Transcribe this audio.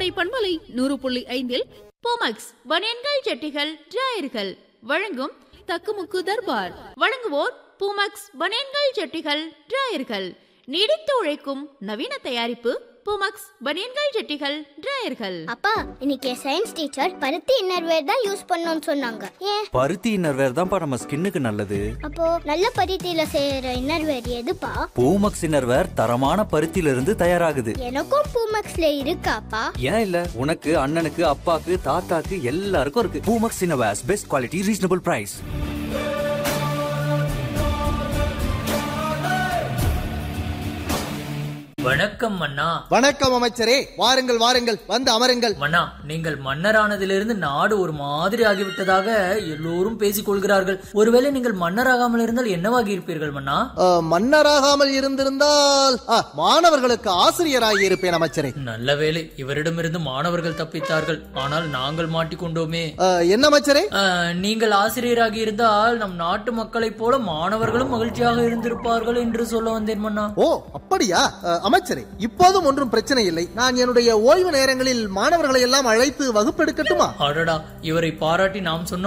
கோடை பண்பலை நூறு புள்ளி ஐந்தில் போமக்ஸ் பனியன்கள் ஜட்டிகள் டிராயர்கள் வழங்கும் தக்குமுக்கு தர்பார் வழங்குவோர் பூமக்ஸ் பனியன்கள் ஜட்டிகள் டிராயர்கள் நீடித்து உழைக்கும் நவீன தயாரிப்பு பூமக்ஸ் பனியன்கள் ஜட்டிகள் டிராயர்கள் அப்பா இன்னைக்கு சயின்ஸ் டீச்சர் பருத்தி இன்னர்வேர் தான் யூஸ் பண்ணணும்னு சொன்னாங்க ஏன் பருத்தி இன்னர்வேர் தான்ப்பா நம்ம ஸ்கின்னுக்கு நல்லது அப்போ நல்ல பருத்தியில செய்யற இன்னர்வேர் எதுப்பா பூமக்ஸ் இன்னர்வேர் தரமான பருத்தியில இருந்து தயாராகுது எனக்கும் பூமக்ஸ்ல இருக்காப்பா ஏன் இல்ல உனக்கு அண்ணனுக்கு அப்பாக்கு தாத்தாக்கு எல்லாருக்கும் இருக்கு Poomex innerwears best quality reasonable price வணக்கம் மன்னா வணக்கம் அமைச்சரே வாருங்கள் வாருங்கள் வந்து அமருங்கள் மன்னா நீங்கள் மன்னரானதிலிருந்து நாடு ஒரு மாதிரி ஆகிவிட்டதாக எல்லோரும் பேசிக் கொள்கிறார்கள் ஒருவேளை நீங்கள் மன்னராகாமல் இருந்தால் என்னவாகி இருப்பீர்கள் மன்னா அஹ், மன்னராகாமல் இருந்திருந்தால் அஹ், மாணவர்களுக்கு ஆசிரியராகி இருப்பேன் அமைச்சரே நல்ல வேளை இவரிடமிருந்து மாணவர்கள் தப்பித்தார்கள் ஆனால் நாங்கள் மாட்டிக்கொண்டோமே அஹ், என்ன அமைச்சரே அஹ், நீங்கள் ஆசிரியராகி இருந்தால் நம் நாட்டு மக்களைப் போல மாணவர்களும் மகிழ்ச்சியாக இருந்திருப்பார்கள் என்று சொல்ல வந்தேன் மன்னா ஓ அப்படியா அஹ், அமைச்சரே இப்போதும் ஒன்றும் பிரச்சனை இல்லை நான் என்னுடைய ஓய்வு நேரங்களில் மாணவர்களை எல்லாம் அழைத்து வகுப்பெடுக்கட்டுமா அடடா இவரை பாராட்டி நாம் சொன்ன